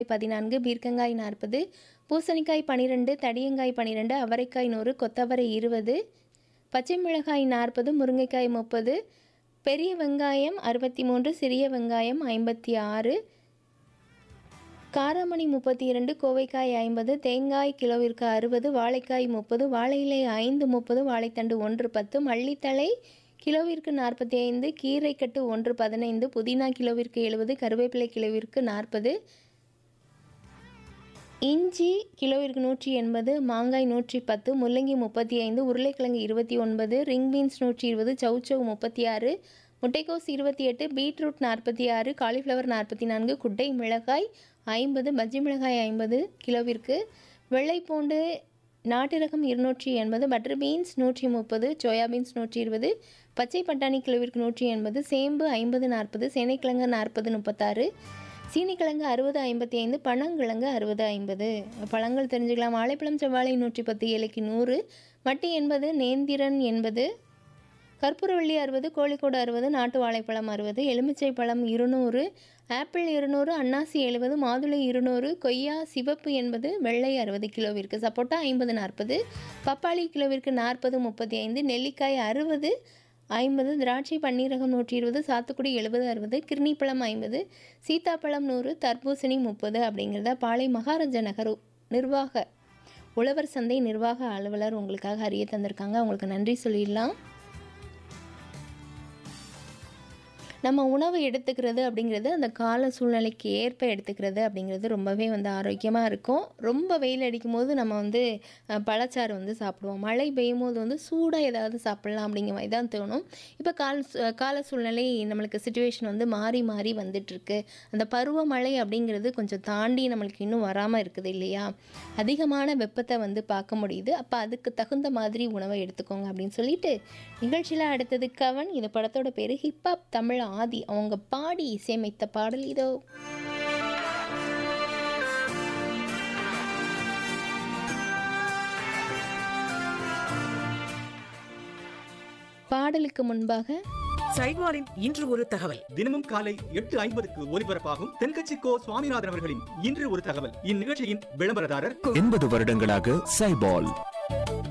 பதினான்கு பீர்க்கங்காய் நாற்பது பூசணிக்காய் பன்னிரெண்டு தடியங்காய் பன்னிரெண்டு அவரைக்காய் நூறு கொத்தவரை இருபது பச்சை மிளகாய் நாற்பது முருங்கைக்காய் முப்பது பெரிய வெங்காயம் அறுபத்தி மூன்று சிறிய வெங்காயம் ஐம்பத்தி ஆறு காராமணி முப்பத்தி இரண்டு கோவைக்காய் ஐம்பது தேங்காய் கிலோவிற்கு அறுபது வாழைக்காய் முப்பது வாழை இலை ஐந்து முப்பது வாழைத்தண்டு ஒன்று பத்து மல்லித்தழை கிலோவிற்கு நாற்பத்தி ஐந்து கீரைக்கட்டு ஒன்று பதினைந்து புதினா கிலோவிற்கு எழுபது கருவேப்பிலை கிலோவிற்கு நாற்பது இஞ்சி கிலோவிற்கு நூற்றி எண்பது மாங்காய் நூற்றி பத்து முள்ளங்கி முப்பத்தி ஐந்து உருளைக்கிழங்கு இருபத்தி ஒன்பது ரிங் பீன்ஸ் நூற்றி இருபது சவுச்சவ் முப்பத்தி ஆறு முட்டைக்கோஸ் இருபத்தி எட்டு பீட்ரூட் நாற்பத்தி ஆறு காலிஃப்ளவர் நாற்பத்தி நான்கு குட்டை மிளகாய் ஐம்பது பஜ்ஜி மிளகாய் ஐம்பது கிலோவிற்கு வெள்ளைப்பூண்டு நாட்டு ரகம் இருநூற்றி எண்பது பட்டர் பீன்ஸ் நூற்றி முப்பது சோயா பீன்ஸ் நூற்றி இருபது பச்சை பட்டாணி கிலோவிற்கு நூற்றி எண்பது சேம்பு ஐம்பது நாற்பது சேனைக்கிழங்கு நாற்பது முப்பத்தாறு சீனிக்கிழங்கு அறுபது ஐம்பத்தி ஐந்து பனங்கிழங்கு அறுபது ஐம்பது பழங்கள் தெரிஞ்சுக்கலாம் வாழைப்பழம் செவ்வாழை நூற்றி பத்து ஏழைக்கு நூறு மட்டி எண்பது நேந்திரன் எண்பது கற்பூரவள்ளி அறுபது கோழிக்கோடு அறுபது நாட்டு வாழைப்பழம் அறுபது எலுமிச்சை பழம் இருநூறு ஆப்பிள் இருநூறு அன்னாசி எழுபது மாதுளை இருநூறு கொய்யா சிவப்பு எண்பது வெள்ளை அறுபது கிலோவிற்கு சப்போட்டா ஐம்பது நாற்பது பப்பாளி கிலோவிற்கு நாற்பது முப்பத்தி ஐந்து நெல்லிக்காய் அறுபது ஐம்பது திராட்சை பன்னீரகம் நூற்றி இருபது சாத்துக்குடி எழுபது அறுபது கிர்ணிப்பழம் ஐம்பது சீத்தாப்பழம் நூறு தர்பூசணி முப்பது அப்படிங்கிறத பாளை மகாராஜா நகர் நிர்வாக உழவர் சந்தை நிர்வாக அலுவலர் உங்களுக்காக அறிய தந்திருக்காங்க அவங்களுக்கு நன்றி சொல்லிடலாம் நம்ம உணவு எடுத்துக்கிறது அப்படிங்கிறது அந்த கால சூழ்நிலைக்கு ஏற்ப எடுத்துக்கிறது அப்படிங்கிறது ரொம்பவே வந்து ஆரோக்கியமாக இருக்கும் ரொம்ப வெயில் அடிக்கும் போது நம்ம வந்து அஹ், பழச்சாறு வந்து சாப்பிடுவோம் மழை பெய்யும் போது வந்து சூடாக ஏதாவது சாப்பிடலாம் அப்படிங்கிற மாதிரி தான் தோணும் இப்போ கால சூ- கால சூழ்நிலை நம்மளுக்கு சுச்சுவேஷன் வந்து மாறி மாறி வந்துட்டுருக்கு அந்த பருவமழை அப்படிங்கிறது கொஞ்சம் தாண்டி நம்மளுக்கு இன்னும் வராமல் இருக்குது இல்லையா அதிகமான வெப்பத்தை வந்து பார்க்க முடியுது அப்போ அதுக்கு தகுந்த மாதிரி உணவை எடுத்துக்கோங்க அப்படின்னு சொல்லிட்டு நிகழ்ச்சியில் அடுத்தது கவன் இந்த படத்தோட பேர் ஹிப்ஹாப் தமிழ் ஆதி அவங்க பாடி இசையமைத்த பாடல் இதோ பாடலுக்கு முன்பாக சைட்வாரின் இன்று ஒரு தகவல் தினமும் காலை எட்டு ஐம்பதுக்கு ஒலிபரப்பாகும் தென்கட்சி கோ சுவாமிநாதன் அவர்களின் இன்று ஒரு தகவல் இந்நிகழ்ச்சியின் விளம்பரதாரர் எண்பது வருடங்களாக சைபால்